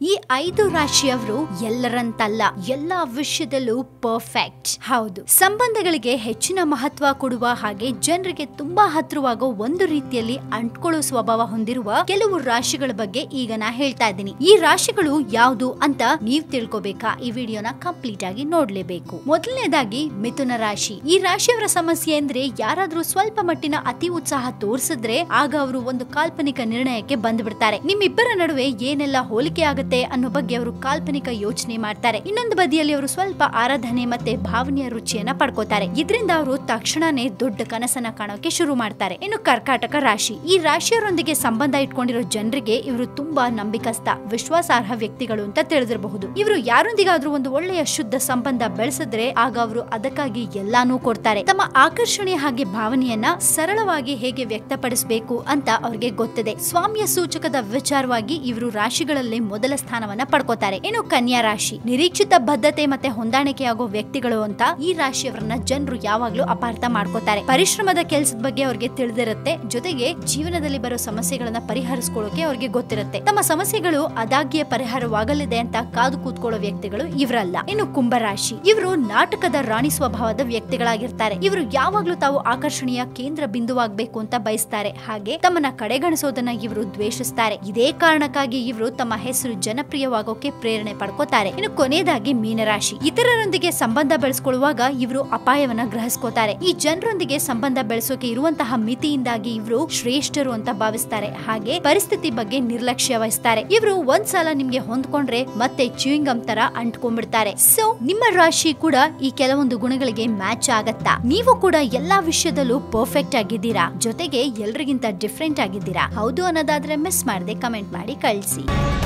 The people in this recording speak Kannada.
ಈ ಐದು ರಾಶಿಯವರು ಎಲ್ಲರಂತಲ್ಲ ಎಲ್ಲಾ ವಿಷಯದಲ್ಲೂ ಪರ್ಫೆಕ್ಟ್ ಹೌದು ಸಂಬಂಧಗಳಿಗೆ ಹೆಚ್ಚಿನ ಮಹತ್ವ ಕೊಡುವ ಹಾಗೆ ಜನರಿಗೆ ತುಂಬಾ ಹತ್ರವಾಗೋ ಒಂದು ರೀತಿಯಲ್ಲಿ ಅಂಟ್ಕೊಳ್ಳೋ ಸ್ವಭಾವ ಹೊಂದಿರುವ ಕೆಲವು ರಾಶಿಗಳ ಬಗ್ಗೆ ಈಗ ನಾ ಹೇಳ್ತಾ ಇದ್ದೀನಿ ಈ ರಾಶಿಗಳು ಯಾವುದು ಅಂತ ನೀವ್ ತಿಳ್ಕೊಬೇಕಾ ಈ ವಿಡಿಯೋನ ಕಂಪ್ಲೀಟ್ ಆಗಿ ನೋಡ್ಲೇಬೇಕು ಮೊದಲನೇದಾಗಿ ಮಿಥುನ ರಾಶಿ ಈ ರಾಶಿಯವರ ಸಮಸ್ಯೆ ಅಂದ್ರೆ ಯಾರಾದ್ರೂ ಸ್ವಲ್ಪ ಮಟ್ಟಿನ ಅತಿ ಉತ್ಸಾಹ ತೋರಿಸಿದ್ರೆ ಆಗ ಅವರು ಒಂದು ಕಾಲ್ಪನಿಕ ನಿರ್ಣಯಕ್ಕೆ ಬಂದ್ಬಿಡ್ತಾರೆ ನಿಮ್ಮಿಬ್ಬರ ನಡುವೆ ಏನೆಲ್ಲ ಹೋಲಿಕೆ ಆಗುತ್ತೆ ಅನ್ನೋ ಬಗ್ಗೆ ಅವರು ಕಾಲ್ಪನಿಕ ಯೋಚನೆ ಮಾಡ್ತಾರೆ ಇನ್ನೊಂದು ಬದಿಯಲ್ಲಿ ಅವರು ಸ್ವಲ್ಪ ಆರಾಧನೆ ಮತ್ತೆ ಭಾವನೆಯ ರುಚಿಯನ್ನ ಪಡ್ಕೋತಾರೆ ಇದರಿಂದ ಅವರು ತಕ್ಷಣನೇ ದೊಡ್ಡ ಕನಸನ್ನ ಕಾಣೋಕೆ ಶುರು ಮಾಡ್ತಾರೆ ಇನ್ನು ಕರ್ಕಾಟಕ ರಾಶಿ ಈ ರಾಶಿಯವರೊಂದಿಗೆ ಸಂಬಂಧ ಇಟ್ಕೊಂಡಿರೋ ಜನರಿಗೆ ಇವರು ತುಂಬಾ ನಂಬಿಕಸ್ಥ ವಿಶ್ವಾಸಾರ್ಹ ವ್ಯಕ್ತಿಗಳು ಅಂತ ತಿಳಿದಿರಬಹುದು ಇವರು ಯಾರೊಂದಿಗಾದ್ರೂ ಒಂದು ಒಳ್ಳೆಯ ಶುದ್ಧ ಸಂಬಂಧ ಬೆಳೆಸಿದ್ರೆ ಆಗ ಅವರು ಅದಕ್ಕಾಗಿ ಎಲ್ಲಾನು ಕೊಡ್ತಾರೆ ತಮ್ಮ ಆಕರ್ಷಣೆ ಹಾಗೆ ಭಾವನೆಯನ್ನ ಸರಳವಾಗಿ ಹೇಗೆ ವ್ಯಕ್ತಪಡಿಸಬೇಕು ಅಂತ ಅವ್ರಿಗೆ ಗೊತ್ತಿದೆ ಸ್ವಾಮ್ಯ ಸೂಚಕದ ವಿಚಾರವಾಗಿ ಇವರು ರಾಶಿಗಳಲ್ಲಿ ಮೊದಲ ಸ್ಥಾನವನ್ನ ಪಡ್ಕೋತಾರೆ ಇನ್ನು ಕನ್ಯಾ ರಾಶಿ ನಿರೀಕ್ಷಿತ ಬದ್ಧತೆ ಮತ್ತೆ ಹೊಂದಾಣಿಕೆಯಾಗೋ ವ್ಯಕ್ತಿಗಳು ಅಂತ ಈ ರಾಶಿಯವರನ್ನ ಜನರು ಯಾವಾಗ್ಲೂ ಅಪಾರ್ಥ ಮಾಡ್ಕೋತಾರೆ ಪರಿಶ್ರಮದ ಕೆಲಸದ ಬಗ್ಗೆ ಅವ್ರಿಗೆ ತಿಳಿದಿರುತ್ತೆ ಜೊತೆಗೆ ಜೀವನದಲ್ಲಿ ಬರೋ ಸಮಸ್ಯೆಗಳನ್ನ ಪರಿಹರಿಸ್ಕೊಳ್ಳೋಕೆ ಅವ್ರಿಗೆ ಗೊತ್ತಿರುತ್ತೆ ತಮ್ಮ ಸಮಸ್ಯೆಗಳು ಅದಾಗಿಯೇ ಪರಿಹಾರವಾಗಲಿದೆ ಅಂತ ಕಾದು ಕೂತ್ಕೊಳ್ಳೋ ವ್ಯಕ್ತಿಗಳು ಇವರಲ್ಲ ಇನ್ನು ಕುಂಭರಾಶಿ ಇವರು ನಾಟಕದ ರಾಣಿ ಸ್ವಭಾವದ ವ್ಯಕ್ತಿಗಳಾಗಿರ್ತಾರೆ ಇವರು ಯಾವಾಗ್ಲೂ ತಾವು ಆಕರ್ಷಣೆಯ ಕೇಂದ್ರ ಬಿಂದುವಾಗಬೇಕು ಅಂತ ಬಯಸ್ತಾರೆ ಹಾಗೆ ತಮ್ಮನ್ನ ಕಡೆಗಣಿಸೋದನ್ನ ಇವರು ದ್ವೇಷಿಸ್ತಾರೆ ಇದೇ ಕಾರಣಕ್ಕಾಗಿ ಇವರು ತಮ್ಮ ಹೆಸರು ಜನಪ್ರಿಯವಾಗೋಕೆ ಪ್ರೇರಣೆ ಪಡ್ಕೋತಾರೆ ಇನ್ನು ಕೊನೆಯದಾಗಿ ಮೀನರಾಶಿ ಇತರರೊಂದಿಗೆ ಸಂಬಂಧ ಬೆಳೆಸ್ಕೊಳ್ಳುವಾಗ ಇವರು ಅಪಾಯವನ್ನ ಗ್ರಹಿಸ್ಕೋತಾರೆ ಈ ಜನರೊಂದಿಗೆ ಸಂಬಂಧ ಬೆಳೆಸೋಕೆ ಇರುವಂತಹ ಮಿತಿಯಿಂದಾಗಿ ಇವರು ಶ್ರೇಷ್ಠರು ಅಂತ ಭಾವಿಸ್ತಾರೆ ಹಾಗೆ ಪರಿಸ್ಥಿತಿ ಬಗ್ಗೆ ನಿರ್ಲಕ್ಷ್ಯ ವಹಿಸ್ತಾರೆ ಇವರು ಒಂದ್ಸಲ ನಿಮ್ಗೆ ಹೊಂದ್ಕೊಂಡ್ರೆ ಮತ್ತೆ ಚ್ಯೂಯಿಂಗಮ್ ತರ ಅಂಟ್ಕೊಂಡ್ಬಿಡ್ತಾರೆ ಸೊ ನಿಮ್ಮ ರಾಶಿ ಕೂಡ ಈ ಕೆಲವೊಂದು ಗುಣಗಳಿಗೆ ಮ್ಯಾಚ್ ಆಗತ್ತಾ ನೀವು ಕೂಡ ಎಲ್ಲಾ ವಿಷಯದಲ್ಲೂ ಪರ್ಫೆಕ್ಟ್ ಆಗಿದ್ದೀರಾ ಜೊತೆಗೆ ಎಲ್ರಿಗಿಂತ ಡಿಫ್ರೆಂಟ್ ಆಗಿದ್ದೀರಾ ಹೌದು ಅನ್ನೋದಾದ್ರೆ ಮಿಸ್ ಮಾಡದೆ ಕಮೆಂಟ್ ಮಾಡಿ ಕಳಿಸಿ